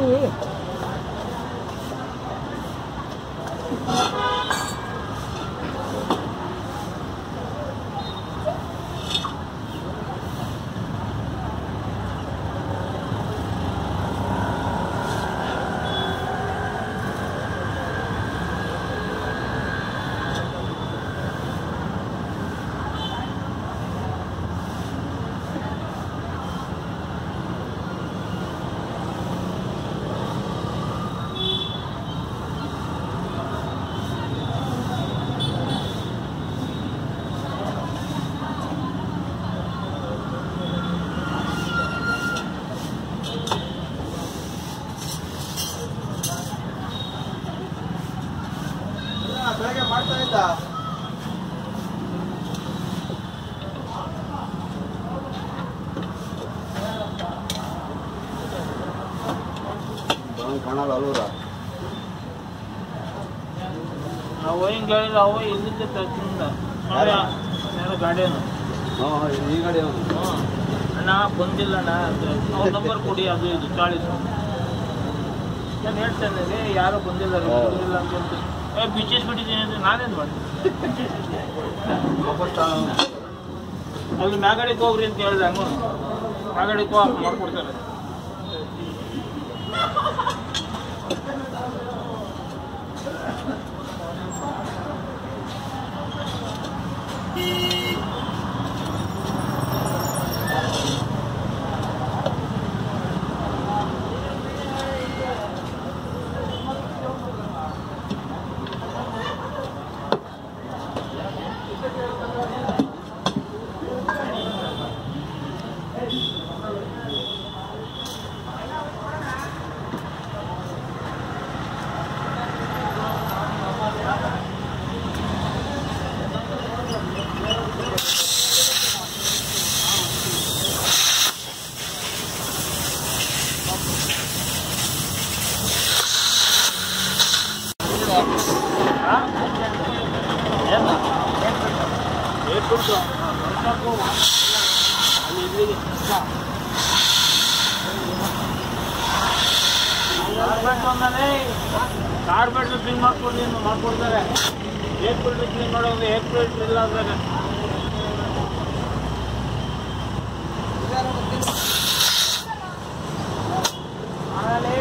ಬೆಳಗ್ಗೆ ಮಾಡ್ತಾ ಇದ್ದ ಕಾಣಲ್ಲ ಅಲ್ವರ ಅವ ಹಿಂಗ್ ಹೇಳಿಲ್ಲ ಅವ ಇಲ್ಲಿಂದ ತಗೊಂಡ ಯಾರೋ ಗಾಡಿಯನ್ನು ಹಾಂ ಈ ಗಾಡಿ ಹ್ಞೂ ಅಣ್ಣ ಬಂದಿಲ್ಲ ಅಣ್ಣ ಅಂತ ಅವ್ರ ನಂಬರ್ ಕೊಡಿ ಅದು ಇದು ಚಾಳಿಸು ನಾನು ಹೇಳ್ತೇನೆ ರೇ ಯಾರು ಬಂದಿಲ್ಲ ರೀ, ಹಾ. ಬಂದಿಲ್ಲ ಅಂತ ಹೇಳ್ತೀನಿ ಏ ಬಿಚ್ಚಿಸ್ಬಿಟ್ಟಿದ್ದೀನಿ ಅಂದ್ರೆ ನಾನೇನು ಮಾಡಿ ಅಲ್ಲಿ ಮ್ಯಾಗಡಿಗೆ ಹೋಗ್ರಿ ಅಂತ ಹೇಳಿದೆ ಹಂಗ ಮ್ಯಾಗಡಿಗೆ ಹೋಗಿ ಮಾಡ್ಕೊಡ್ತಾರೆ ಏನು ಏರ್ಪೋರ್ಟು ಅಲ್ಲಿ ಇಲ್ಲಿಗೆ ಕಾರ್ಪೆಟ್ ಒಂದೇ ಕಾರ್ಪೆಟ್ ಕ್ಲೀನ್ ಮಾಡ್ಕೊಂಡು ಮಾಡ್ಕೊಡ್ತಾರೆ ಏರ್ಪೋರ್ಟ್ ಕ್ಲೀನ್ ಮಾಡೋದು ಏರ್ಪೋರ್ಟ್ ಇಲ್ಲ ಅದ್ರಾಗ ಆಮೇಲೆ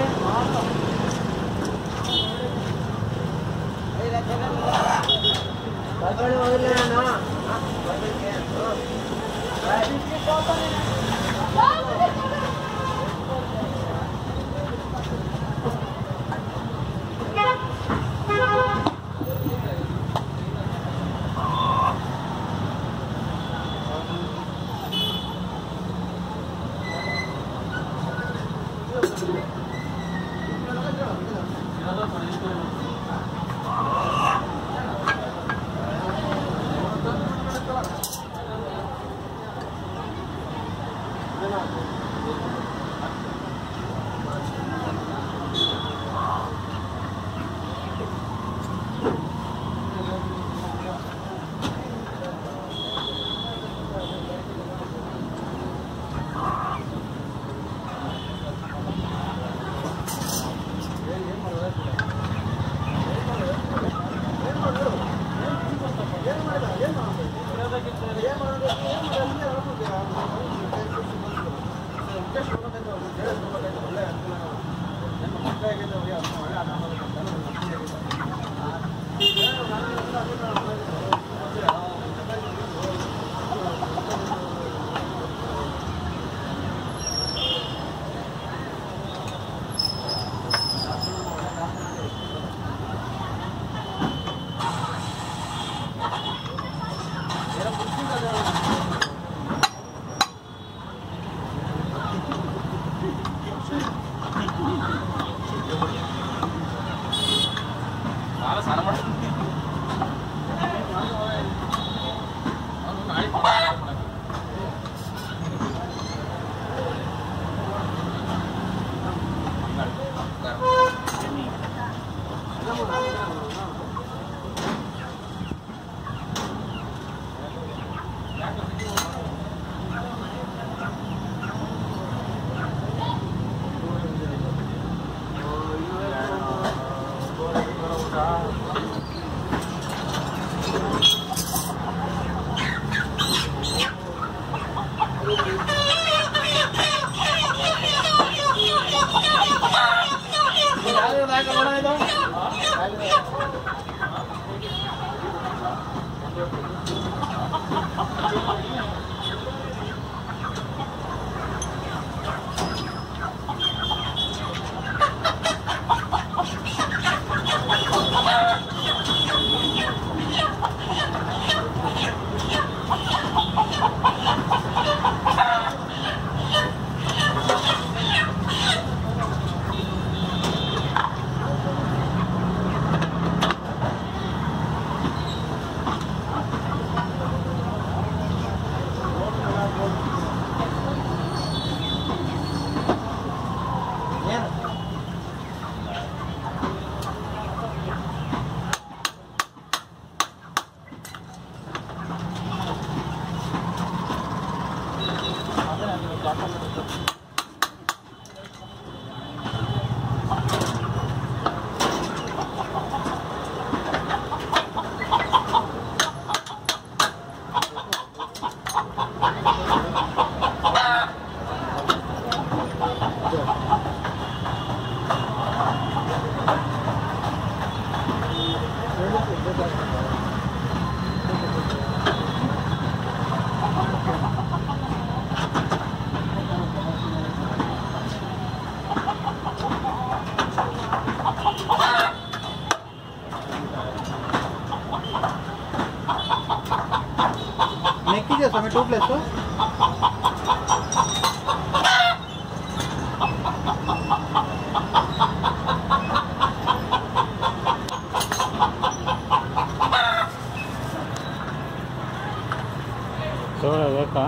ಏನು ನೆಕ್ಕಿದೆಯಾ ಸ್ವಾಮಿ ಟೂ ಪ್ಲೇಸು ಸೋಳ ಬೇಕಾ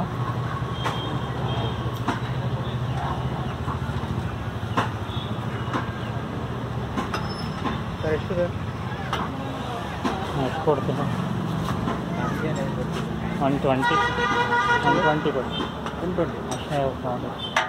ಸರ್ ಎಷ್ಟಿದೆ ಎಷ್ಟು ಕೊಡ್ತೀನಿ ಒನ್ ಟ್ವೆಂಟಿ ಒನ್ ಟ್ವೆಂಟಿ ಕೊಡಿ ಒನ್ ಟ್ವೆಂಟಿ ಅಷ್ಟೇ ತಗೊಂಡು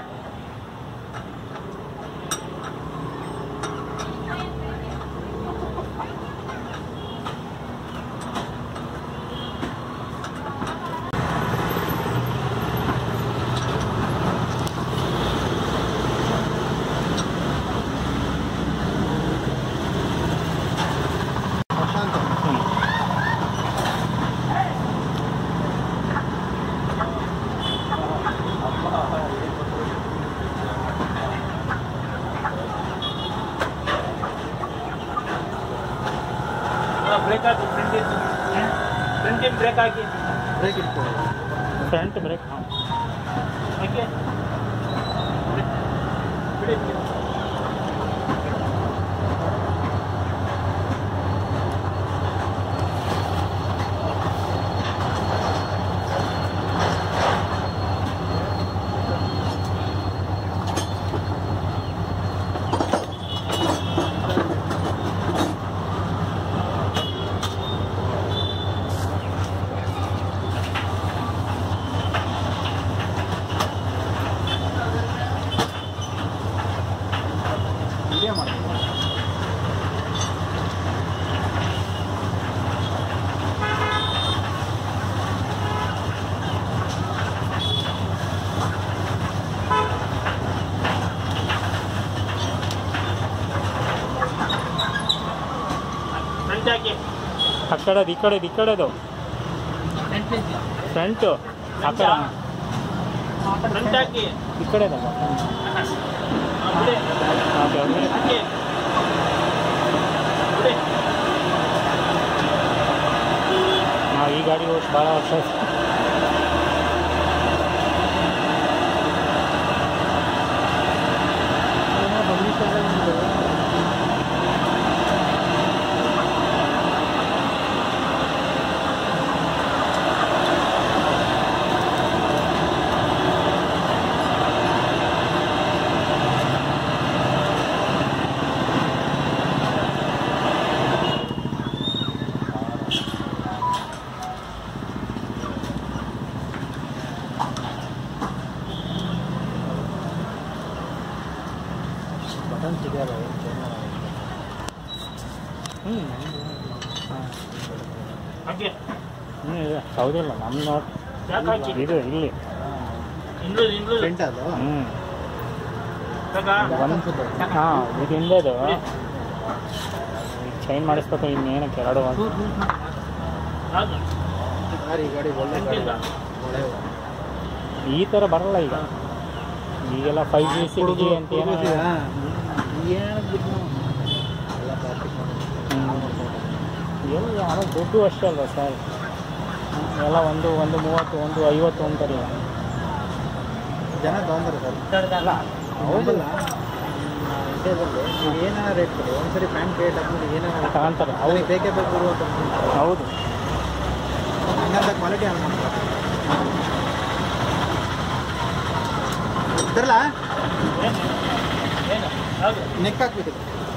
ಪ್ರಶಾಂತ್ ಹ್ಞೂ ಬ್ರೇಕ್ ಹಾಕಿ ಫ್ರಂಟ್ ಫ್ರಂಟಿನ ಬ್ರೇಕ್ ಹಾಕಿ ಬ್ರೇಕ್ ಇಟ್ಕೊಳ್ಳಿ ಫ್ರಂಟ್ ಬ್ರೇಕ್ ಹಾಂ ಓಕೆ ಬಿಡಿ ಇದೇ ಮಾಡಿ ಫ್ರಂಟ್ ಹಾಕಿ ಆ ಕಡೆದು ಈ ಕಡೆದು ಈ ಕಡೆದು ಫ್ರಂಟು ಆ ಕಡೆ ಫ್ರಂಟ್ ಹಾಕಿ ಈ ಕಡೆದಲ್ಲ ಹಾ, ಬಿಡಿ ಓಕೆ ಓಕೆ ಹಾಕಿ ಬಿಡಿ ನಾವು ಈ ಗಾಡಿ ಓಡಿಸಿ ಭಾಳ ವರ್ಷ ಆಯ್ತು. ಬಟನ್ಸ್ ಇದೆಯಲ್ಲ ಹ್ಞೂ ಹಾಂ ಹಾಕಿ ಹ್ಞೂ ಇದೆ ಹೌದಿಲ್ಲ ನಮ್ಮ ನೋಟ್ ಯಾಕೆ ಹಾಕಿ ಇದು ಇಲ್ಲಿ ಇಂಡ್ಲೂಸ್ ಇಂಡ್ಲೂಸ್ ಫ್ರಂಟ್ ಅದು ಹ್ಞೂ ತಗಾ ಒಂದು ಹಾಂ ಇದು ಹಿಂದೆದು ಚೈನ್ ಮಾಡಿಸ್ಬೇಕು ಇನ್ನೇನಕ್ಕೆ ಎರಡು ಒಂದು ಯಾವುದು ಯಾರು ಈ ಗಾಡಿ ಒಳ್ಳೆ ಗಾಡಿ ಇಲ್ಲ. ಒಳ್ಳೆ ಈ ಥರ ಬರಲ್ಲ ಈಗ ಈಗೆಲ್ಲ ಫೈವ್ ಜಿ ಸಿಕ್ಸ್ ಜಿ ಅಂತ ಏನೋ ಏನು ಬಿಟ್ಟು ಎಲ್ಲ ಪ್ಲಾಸ್ಟಿಕ್ ಏನು ಯಾರೋ ದುಡ್ಡು ಅಷ್ಟೇ ಅಲ್ವಾ ಸರ್ ಎಲ್ಲ ಒಂದು ಒಂದು ಮೂವತ್ತು ಒಂದು ಐವತ್ತು ಅಂತಾರೆ ಜನ ತೊಗೊಂತಾರೆ ಸರ್ ಅಲ್ಲ ಹೌದಲ್ಲ ಇಂಡಿಯಾದಲ್ಲಿ ನೀವು ಏನಾರ ರೇಟ್ ಕೊಡಿ ಒಂದ್ಸರಿ ಪ್ಯಾಂಟ್ ರೇಟ್ ಹಾಕ್ಬಿಟ್ಟು ಏನಾರ ತಗೊಂತಾರೆ ಹೌದು ಅವ್ರಿಗೆ ಬೇಕೇ ಬೇಕು ಅಂತ ಅಂದ್ಬಿಟ್ಟು ಹೌದು ಹಂಗಂತ ಕ್ವಾಲಿಟಿ ಹಾಳು ಮಾಡ್ತಾರೆ ಬರಲ್ಲ ಏನು ಏನು ಯಾವುದು ನೆಕ್ ಹಾಕ್ಬಿಟ್ಟಿದೆ